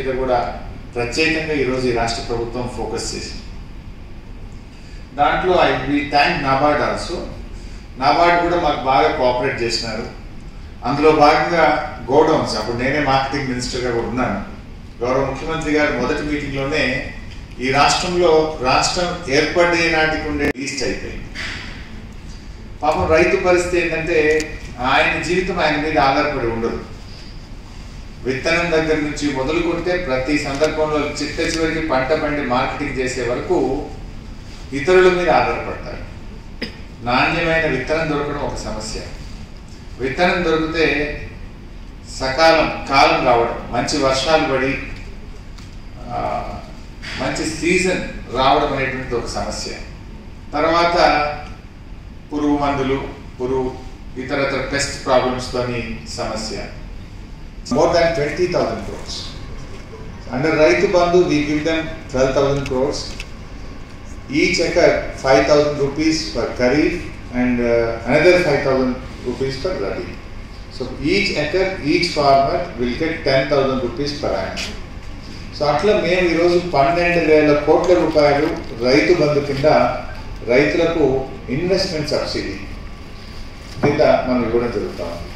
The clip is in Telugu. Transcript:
మీద కూడా ప్రత్యేకంగా ఈరోజు ఈ రాష్ట్ర ప్రభుత్వం ఫోకస్ చేసింది దాంట్లో I we thank NABARD also NABARD కూడా మాకు బాగా కోఆపరేట్ చేసినారు అందులో భాగంగా గోడౌన్స్ అప్పుడు నేనే మార్కెటింగ్ మినిస్టర్గా కూడా ఉన్నాను గౌరవ ముఖ్యమంత్రి గారు మొదటి మీటింగ్లోనే ఈ రాష్ట్రంలో రాష్ట్రం ఏర్పడే నాటికి ఉండే లీస్ట్ అయిపోయింది పాపం రైతు పరిస్థితి ఏంటంటే ఆయన జీవితం ఆయన మీద ఆధారపడి ఉండదు విత్తనం దగ్గర నుంచి మొదలు కొడితే ప్రతి సందర్భంలో చిట్ట చివరికి పంట పండి మార్కెటింగ్ చేసే వరకు ఇతరుల మీద ఆధారపడతారు నాణ్యమైన విత్తనం దొరకడం ఒక సమస్య విత్తనం దొరికితే సకాలం కాలం రావడం మంచి వర్షాలు పడి ఆ, మంచి సీజన్ రావడం అనేటువంటిది ఒక సమస్య తర్వాత పురుగు మందులు పురుగు ఇతర ఇతర పెస్ట్ ప్రాబ్లమ్స్తోని సమస్య more than twenty thousand crores under Rythu Bandhu we give them twelve thousand crores each acre 5000 rupees for kharif and uh, another 5000 rupees for rabi so each acre each farmer will get 10000 rupees per annum so అట్లా మేము ఈరోజు పన్నెండు వేల కోట్ల రూపాయలు రైతు బంధు కింద రైతులకు ఇన్వెస్ట్మెంట్ సబ్సిడీ కింద మనం ఇవ్వడం జరుగుతా ఉంది